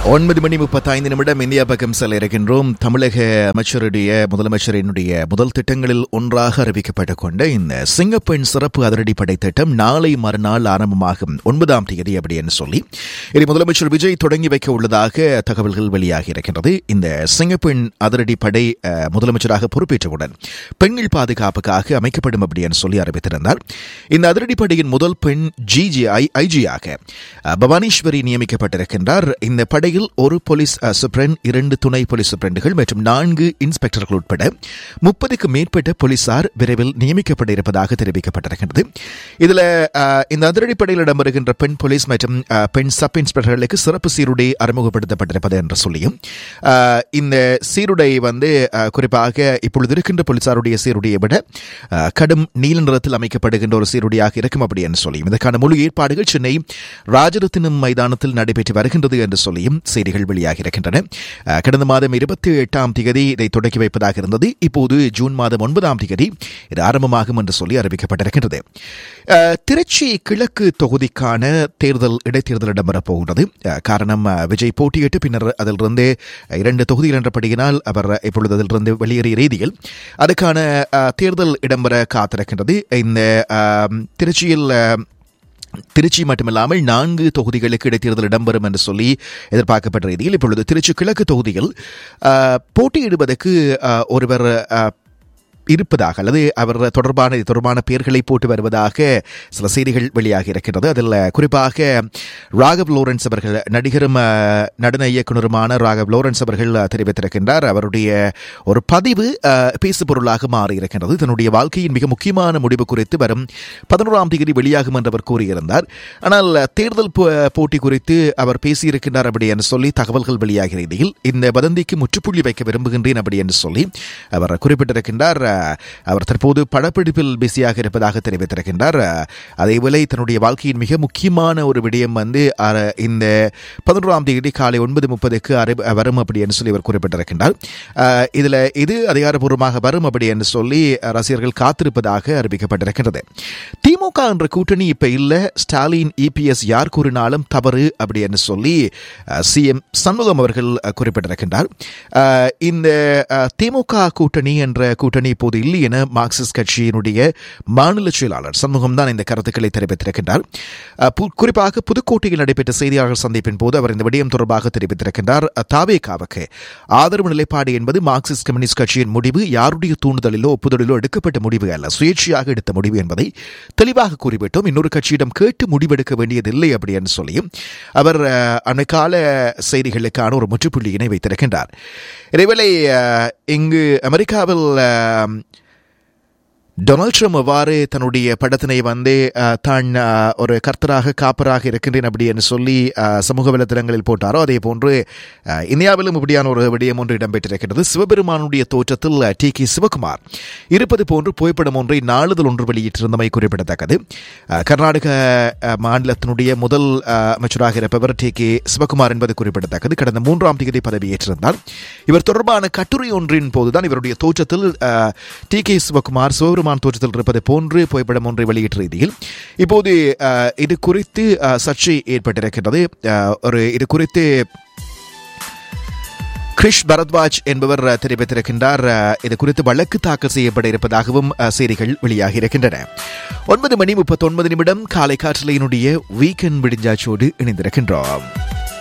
ஒன்பது மணி முப்பத்தைந்து நிமிடம் இந்தியா பக்கம் செல்ல இருக்கின்றோம் தமிழக அமைச்சருடைய முதலமைச்சரினுடைய முதல் திட்டங்களில் ஒன்றாக அறிவிக்கப்பட்டுக் கொண்ட இந்த சிங்கப்பெண் சிறப்பு அதிரடிப்படை திட்டம் நாளை மறுநாள் ஆரம்பமாகும் ஒன்பதாம் தேதி அப்படி என்று சொல்லி இதை முதலமைச்சர் விஜய் தொடங்கி வைக்க உள்ளதாக தகவல்கள் வெளியாகி இருக்கின்றது இந்த சிங்கப்பெண் அதிரடிப்படை அஹ், முதலமைச்சராக பொறுப்பேற்றவுடன் பெண்கள் பாதுகாப்புக்காக அமைக்கப்படும் அப்படி என்று சொல்லி அறிவித்திருந்தார் இந்த அதிரடிப்படையின் முதல் பெண் ஜிஜிஐ ஐஜியாக பவானீஸ்வரி நியமிக்கப்பட்டிருக்கின்றார் இந்த படையில் ஒரு போலீஸ் அஹ், சூப்பரண்ட் இரண்டு துணை போலீஸ் சூப்பரண்டுகள் மற்றும் நான்கு இன்ஸ்பெக்டர்கள் உட்பட முப்பதுக்கு மேற்பட்ட போலீசார் விரைவில் நியமிக்கப்பட இருப்பதாக தெரிவிக்கப்பட்டிருக்கின்றது இதுல அஹ், இந்த அதிரடிப்படையில் இடம்பெறுகின்ற பெண் போலீஸ் மற்றும் அஹ், பெண் சப் இன்ஸ்பெக்டர்களுக்கு சிறப்பு சீருடை அறிமுகப்படுத்தப்பட்டிருப்பது என்று சொல்லியும் அஹ், இந்த சீருடை வந்து அஹ், குறிப்பாக இப்பொழுது இருக்கின்ற போலீசாருடைய சீருடையை விட அஹ், கடும் நீல நிறத்தில் அமைக்கப்படுகின்ற ஒரு சீருடையாக இருக்கும் அப்படி என்று சொல்லியும் இதற்கான முழு ஏற்பாடுகள் சென்னை ராஜரத்தினம் மைதானத்தில் நடைபெற்று வருகின்றது என்று சொல்லியும் செய்திகள் வெளியாகி இருக்கின்றன அஹ், கடந்த மாதம் இருபத்தி எட்டாம் தேதி இதை தொடக்கி வைப்பதாக இருந்தது இப்போது ஜூன் மாதம் ஒன்பதாம் தேதி இது ஆரம்பமாகும் என்று சொல்லி அறிவிக்கப்பட்டிருக்கின்றது அஹ், திருச்சி கிழக்கு தொகுதிக்கான தேர்தல் இடைத்தேர்தல் இடம்பெறப் போகிறது அஹ், காரணம் அஹ், விஜய் போட்டியிட்டு பின்னர் அதிலிருந்து இரண்டு தொகுதிகள் என்றபடியினால் அவர் இப்பொழுது அதிலிருந்து வெளியேறிய ரீதியில் அதுக்கான அஹ், தேர்தல் இடம்பெற காத்திருக்கின்றது இந்த அஹ், திருச்சியில் அஹ், திருச்சி மட்டுமில்லாமல் நான்கு தொகுதிகளுக்கு இடைத்தேர்தல் இடம்பெறும் என்று சொல்லி எதிர்பார்க்கப்பட்ட ரீதியில் இப்பொழுது திருச்சி கிழக்கு தொகுதியில் அஹ், போட்டியிடுவதற்கு அஹ், ஒருவர் அஹ், இருப்பதாக அல்லது அவர் தொடர்பான இது தொடர்பான பெயர்களை போட்டு வருவதாக சில செய்திகள் வெளியாகி இருக்கின்றது அதில் குறிப்பாக ராகவ் லோரன்ஸ் அவர்கள் நடிகரும் அஹ், நடன இயக்குனருமான ராகவ் லோரன்ஸ் அவர்கள் அஹ், தெரிவித்திருக்கின்றார் அவருடைய ஒரு பதிவு அஹ், பேசுபொருளாக மாறியிருக்கின்றது தன்னுடைய வாழ்க்கையின் மிக முக்கியமான முடிவு குறித்து வரும் பதினோராம் தேதி வெளியாகும் என்று அவர் கூறியிருந்தார் ஆனால் தேர்தல் போ- போட்டி குறித்து அவர் பேசியிருக்கின்றார் அப்படி என்று சொல்லி தகவல்கள் வெளியாகிற ரீதியில் இந்த வதந்திக்கு முற்றுப்புள்ளி வைக்க விரும்புகின்றேன் அப்படி என்று சொல்லி அவர் குறிப்பிட்டிருக்கின்றார் அஹ், அவர் தற்போது படப்பிடிப்பில் பிஸியாக இருப்பதாக தெரிவித்திருக்கின்றார் அஹ், அதேவேளை தன்னுடைய வாழ்க்கையின் மிக முக்கியமான ஒரு விடயம் வந்து அஹ், இந்த பதினோராம் தேதி காலை ஒன்பது முப்பதுக்கு வரும் அப்படி என்று சொல்லி அவர் குறிப்பிட்டிருக்கின்றார் அஹ், இதுல இது அதிகாரப்பூர்வமாக வரும் அப்படி என்று சொல்லி அஹ், ரசிகர்கள் காத்திருப்பதாக அறிவிக்கப்பட்டிருக்கின்றது திமுக என்ற கூட்டணி இப்ப இல்ல ஸ்டாலின் இபிஎஸ் யார் கூறினாலும் தவறு அப்படி என்று சொல்லி சிஎம் சண்முகம் அவர்கள் அஹ், குறிப்பிட்டிருக்கின்றார் அஹ், இந்த அஹ், திமுக கூட்டணி என்ற கூட்டணி இப்போது இல்லை என மார்க்சிஸ்ட் கட்சியினுடைய மாநில செயலாளர் சண்முகம் தான் இந்த கருத்துக்களை தெரிவித்திருக்கின்றார் அஹ், பு- குறிப்பாக புதுக்கோட்டையில் நடைபெற்ற செய்தியாளர் சந்திப்பின் போது அவர் இந்த விடயம் தொடர்பாக தெரிவித்திருக்கின்றார் தாவேகாவுக்கு ஆதரவு நிலைப்பாடு என்பது மார்க்சிஸ்ட் கம்யூனிஸ்ட் கட்சியின் முடிவு யாருடைய தூண்டுதலிலோ ஒப்புதலிலோ எடுக்கப்பட்ட முடிவு அல்ல சுயேட்சையாக எடுத்த முடிவு என்பதை தெளிவாக கூறிவிட்டோம் இன்னொரு கட்சியிடம் கேட்டு முடிவெடுக்க வேண்டியதில்லை அப்படி என்று சொல்லியும் அவர் அஹ், அண்மைக்கால செய்திகளுக்கான ஒரு முற்றுப்புள்ளியினை வைத்திருக்கின்றார் இதேவேளை அஹ், இங்கு அமெரிக்காவில் அஹ், டொனால்ட் ட்ரம்ப் எவ்வாறு தன்னுடைய படத்தினை வந்து அஹ், தான் அஹ், ஒரு கர்த்தராக காப்பராக இருக்கின்றேன் அப்படி என்று சொல்லி அஹ், சமூக வலைதளங்களில் போட்டாரோ அதே போன்று அஹ், இந்தியாவிலும் இப்படியான ஒரு விடயம் ஒன்று இடம்பெற்றிருக்கிறது சிவபெருமானுடைய தோற்றத்தில் டி கே சிவகுமார் இருப்பது போன்று புகைப்படம் ஒன்றை நாளிதழ் ஒன்று வெளியிட்டிருந்தமை குறிப்பிடத்தக்கது அஹ், கர்நாடக அஹ், மாநிலத்தினுடைய முதல் அஹ், அமைச்சராக இருப்பவர் டி கே சிவகுமார் என்பது குறிப்பிடத்தக்கது கடந்த மூன்றாம் தேதி பதவியேற்றிருந்தார் இவர் தொடர்பான கட்டுரை ஒன்றின் போதுதான் இவருடைய தோற்றத்தில் டி கே சிவகுமார் சிவபெருமான் தோற்றத்தில் இருப்பது போன்று புகைப்படம் ஒன்றை வெளியிட்ட ரீதியில் இப்போது அஹ், இது குறித்து அஹ், சர்ச்சை ஏற்பட்டிருக்கின்றது அஹ், ஒரு இது குறித்து கிரிஷ் பரத்வாஜ் என்பவர் அஹ், தெரிவித்திருக்கின்றார் அஹ், இது குறித்து வழக்கு தாக்கல் செய்யப்பட இருப்பதாகவும் அஹ், செய்திகள் வெளியாகி இருக்கின்றன ஒன்பது மணி முப்பத்தொன்பது நிமிடம் காலை காற்றலையினுடைய வீக்கெண்ட் விடிஞ்சாச்சோடு இணைந்திருக்கின்றோம்